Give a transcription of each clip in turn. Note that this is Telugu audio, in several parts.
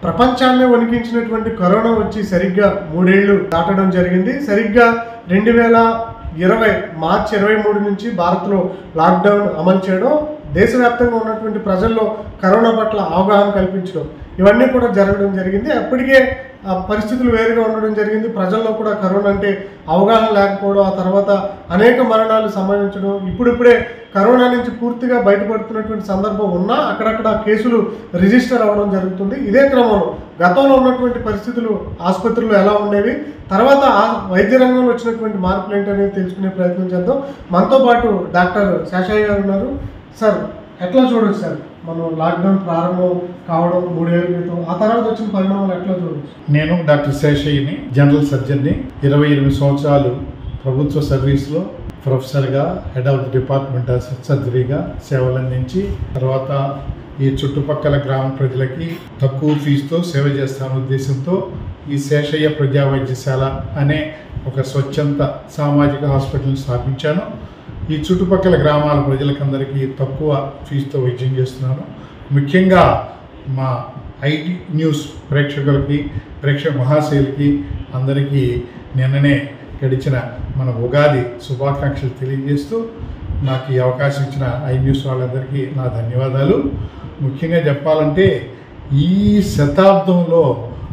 ప్రపంచాన్నే వణికించినటువంటి కరోనా వచ్చి సరిగ్గా మూడేళ్లు దాటడం జరిగింది సరిగ్గా రెండు వేల ఇరవై మార్చి ఇరవై మూడు నుంచి భారత్లో లాక్డౌన్ అమలు చేయడం దేశవ్యాప్తంగా ఉన్నటువంటి ప్రజల్లో కరోనా పట్ల అవగాహన కల్పించడం ఇవన్నీ కూడా జరగడం జరిగింది అప్పటికే ఆ పరిస్థితులు వేరుగా ఉండడం జరిగింది ప్రజల్లో కూడా కరోనా అంటే అవగాహన లేకపోవడం ఆ తర్వాత అనేక మరణాలు సంభవించడం ఇప్పుడిప్పుడే కరోనా నుంచి పూర్తిగా బయటపడుతున్నటువంటి సందర్భం ఉన్నా అక్కడక్కడ కేసులు రిజిస్టర్ అవ్వడం జరుగుతుంది ఇదే క్రమంలో గతంలో ఉన్నటువంటి పరిస్థితులు ఆసుపత్రులు ఎలా ఉండేవి తర్వాత ఆ వైద్య రంగంలో వచ్చినటువంటి మార్పులు ఏంటనేది తెలుసుకునే ప్రయత్నం చేద్దాం మనతో పాటు డాక్టర్ శేషయ్య గారు ఉన్నారు సార్ ఎట్లా చూడొచ్చు సార్ మనం లాక్డౌన్ ప్రారంభం కావడం మూడేళ్ల క్రితం ఆ తర్వాత వచ్చిన పరిణామాలు ఎట్లా చూడొచ్చు నేను డాక్టర్ శేషయ్యని జనరల్ సర్జన్ని ఇరవై ఎనిమిది సంవత్సరాలు ప్రభుత్వ సర్వీస్లో ప్రొఫెసర్గా head of the department of సర్జరీగా సేవలు అందించి తర్వాత ఈ చుట్టుపక్కల గ్రామ ప్రజలకి తక్కువ ఫీజుతో సేవ చేస్తాను ఉద్దేశంతో ఈ శేషయ్య ప్రజా వైద్యశాల అనే ఒక స్వచ్ఛంద సామాజిక హాస్పిటల్ని స్థాపించాను ఈ చుట్టుపక్కల గ్రామాల ప్రజలకందరికీ తక్కువ ఫీజుతో వైద్యం చేస్తున్నాను ముఖ్యంగా మా ఐటీ న్యూస్ ప్రేక్షకులకి ప్రేక్షక మహాశయులకి అందరికీ నిన్ననే గడిచిన మన ఉగాది శుభాకాంక్షలు తెలియజేస్తూ నాకు ఈ అవకాశం ఇచ్చిన ఐ న్యూస్ వాళ్ళందరికీ నా ధన్యవాదాలు ముఖ్యంగా చెప్పాలంటే ఈ శతాబ్దంలో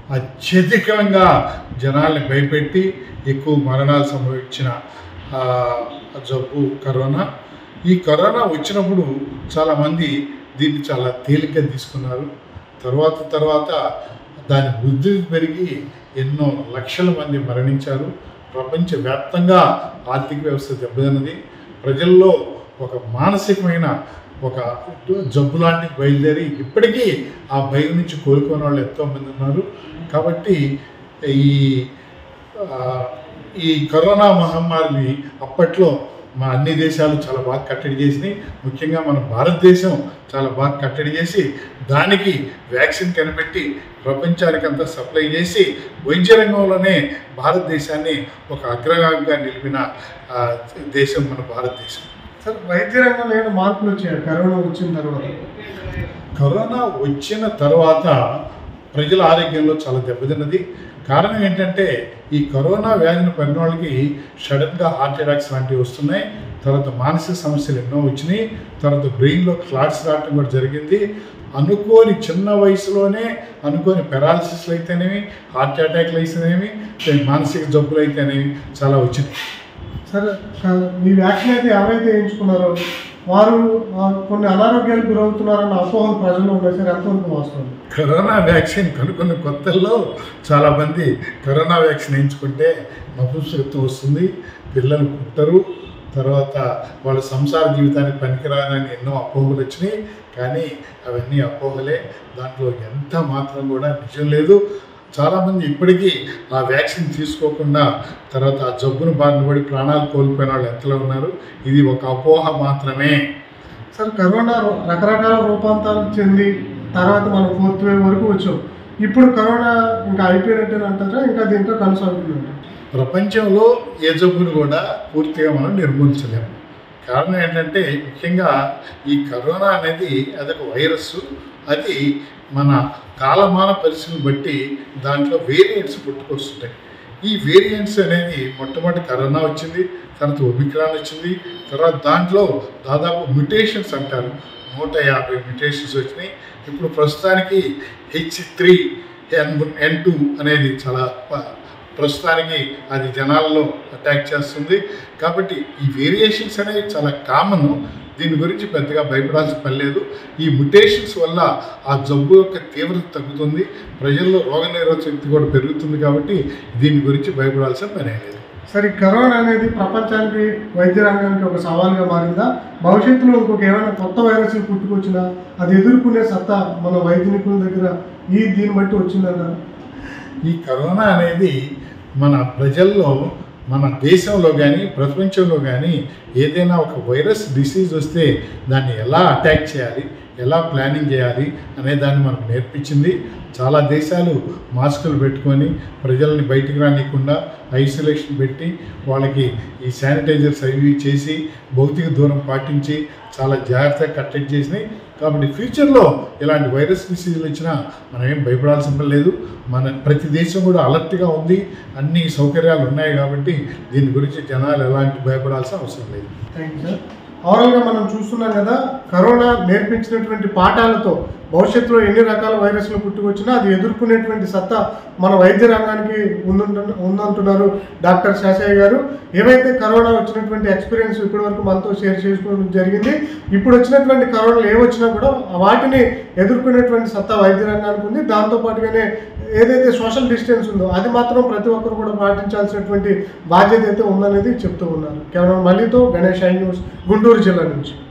అత్యధికంగా జనాల్ని భయపెట్టి ఎక్కువ మరణాలు సంభవించిన ఆ, జబ్బు కరోనా ఈ కరోనా వచ్చినప్పుడు చాలామంది దీన్ని చాలా తేలిగ్గా తీసుకున్నారు తర్వాత తర్వాత దాని వృద్ధి పెరిగి ఎన్నో లక్షల మంది మరణించారు ప్రపంచవ్యాప్తంగా ఆర్థిక వ్యవస్థ దెబ్బతిన్నది ప్రజల్లో ఒక మానసికమైన ఒక జబ్బు లాంటిది బయలుదేరి ఇప్పటికీ ఆ భయం నుంచి కోలుకునే వాళ్ళు ఎంతోమంది ఉన్నారు కాబట్టి ఈ ఆ, ఈ కరోనా మహమ్మారిని అప్పట్లో మా అన్ని దేశాలు చాలా బాగా కట్టడి చేసినాయి ముఖ్యంగా మన భారతదేశం చాలా బాగా కట్టడి చేసి దానికి వ్యాక్సిన్ కనిపెట్టి ప్రపంచానికి అంతా సప్లై చేసి వైద్య రంగంలోనే భారతదేశాన్ని ఒక అగ్రగామిగా నిలిపిన ఆ, దేశం మన భారతదేశం సార్ వైద్య రంగంలో ఏమైనా మార్పులు వచ్చాయి కరోనా వచ్చిన తర్వాత కరోనా వచ్చిన తర్వాత ప్రజల ఆరోగ్యంలో చాలా దెబ్బతిన్నది కారణం ఏంటంటే ఈ కరోనా వ్యాధిని పడిన వాళ్ళకి సడన్గా హార్ట్ అటాక్స్ లాంటివి వస్తున్నాయి తర్వాత మానసిక సమస్యలు ఎన్నో వచ్చినాయి తర్వాత బ్రెయిన్లో క్లాట్స్ రావడం కూడా జరిగింది అనుకోని చిన్న వయసులోనే అనుకోని పెరాలసిస్లు అయితేనేమి హార్ట్ అటాక్లు అయితేనేమి మానసిక జబ్బులు అయితేనేమి చాలా వచ్చినాయి సరే కా- మీ వ్యాక్సిన్ అయితే ఎవరైతే వేయించుకున్నారో వారు ఆ, కొన్ని అనారోగ్యాలకు గురవుతున్నారన్న అపోహలు ప్రజల్లో ఉన్నాయి సార్ ఎంతవరకు వాస్తవం కరోనా వ్యాక్సిన్ కనుక్కున్న కొత్తల్లో చాలామంది కరోనా వ్యాక్సిన్ వేయించుకుంటే నపుంసకత్వం వస్తుంది పిల్లలు పుట్టరు తర్వాత వాళ్ళ సంసార జీవితానికి పనికిరానని ఎన్నో అపోహలు వచ్చినాయి కానీ అవన్నీ అపోహలే దాంట్లో ఎంత మాత్రం కూడా నిజం లేదు చాలామంది ఇప్పటికీ ఆ వ్యాక్సిన్ తీసుకోకుండా తర్వాత ఆ జబ్బును బారిన పడి ప్రాణాలు కోల్పోయిన వాళ్ళు ఎంతలో ఉన్నారు ఇది ఒక అపోహ మాత్రమే సార్ కరోనా రూ- రకరకాల రూపాంతరాలు చెంది తర్వాత మనం ఫోర్త్ వేవ్ వరకు వచ్చాం ఇప్పుడు కరోనా ఇంకా అయిపోయినట్టు అంటారా ఇంకా అది ఇంకా కొనసాగుతుంది ప్రపంచంలో ఏ జబ్బును కూడా పూర్తిగా మనం నిర్మూలించలేము కారణం ఏంటంటే ముఖ్యంగా ఈ కరోనా అనేది అదొక వైరస్ అది మన కాలమాన పరిస్థితిని బట్టి దాంట్లో వేరియంట్స్ పుట్టుకొస్తుంటాయి ఈ వేరియంట్స్ అనేది మొట్టమొదటి కరోనా వచ్చింది తర్వాత ఒమిక్రాన్ వచ్చింది తర్వాత దాంట్లో దాదాపు మ్యుటేషన్స్ అంటారు నూట యాభై మ్యుటేషన్స్ వచ్చినాయి ఇప్పుడు ప్రస్తుతానికి H three N N two అనేది చాలా ప- ప్రస్తుతానికి అది జనాల్లో అటాక్ చేస్తుంది కాబట్టి ఈ వేరియేషన్స్ అనేవి చాలా కామన్ దీని గురించి పెద్దగా భయపడాల్సిన పని లేదు ఈ ముటేషన్స్ వల్ల ఆ జబ్బు యొక్క తీవ్రత తగ్గుతుంది ప్రజల్లో రోగనిరోధక శక్తి కూడా పెరుగుతుంది కాబట్టి దీని గురించి భయపడాల్సిన పని లేదు సరే ఈ కరోనా అనేది ప్రపంచానికి వైద్య రంగానికి ఒక సవాల్గా మారిందా భవిష్యత్తులో ఇంకొక ఏమైనా కొత్త వైరస్లు పుట్టుకొచ్చినా అది ఎదుర్కొనే సత్తా మన వైద్య నిపుణుల దగ్గర ఈ దీన్ని బట్టి వచ్చిందన్నారు ఈ కరోనా అనేది మన ప్రజల్లో మన దేశంలో కానీ ప్రపంచంలో కానీ ఏదైనా ఒక వైరస్ డిసీజ్ వస్తే దాన్ని ఎలా అటాక్ చేయాలి ఎలా ప్లానింగ్ చేయాలి అనే దాన్ని మనకు నేర్పించింది చాలా దేశాలు మాస్కులు పెట్టుకొని ప్రజల్ని బయటికి రానియకుండా ఐసోలేషన్ పెట్టి వాళ్ళకి ఈ శానిటైజర్స్ అవి చేసి భౌతిక దూరం పాటించి చాలా జాగ్రత్తగా కట్టడి చేసినాయి కాబట్టి ఫ్యూచర్లో ఇలాంటి వైరస్ డిసీజులు వచ్చినా మనం ఏం భయపడాల్సిన పని లేదు మన ప్రతి దేశం కూడా అలర్ట్గా ఉంది అన్ని సౌకర్యాలు ఉన్నాయి కాబట్టి దీని గురించి జనాలు ఎలాంటి భయపడాల్సిన అవసరం లేదు థ్యాంక్ యూ సార్ ఓవరాల్గా మనం చూస్తున్నాం కదా కరోనా నేర్పించినటువంటి పాఠాలతో భవిష్యత్తులో ఎన్ని రకాల వైరస్లు పుట్టుకొచ్చినా అది ఎదుర్కొనేటువంటి సత్తా మన వైద్య రంగానికి ఉందంటు ఉందంటున్నారు డాక్టర్ శాసయ్య గారు ఏవైతే కరోనా వచ్చినటువంటి ఎక్స్పీరియన్స్ ఇప్పటివరకు మనతో షేర్ చేసుకోవడం జరిగింది ఇప్పుడు వచ్చినటువంటి కరోనాలు ఏ వచ్చినా కూడా వాటిని ఎదుర్కొనేటువంటి సత్తా వైద్య రంగానికి ఉంది దాంతోపాటుగానే ఏదైతే సోషల్ డిస్టెన్స్ ఉందో అది మాత్రం ప్రతి ఒక్కరు కూడా పాటించాల్సినటువంటి బాధ్యత అయితే ఉందనేది చెప్తూ ఉన్నారు కేవలం మళ్ళీతో గణేష్ ఐ న్యూస్ గుంటూరు జిల్లా నుంచి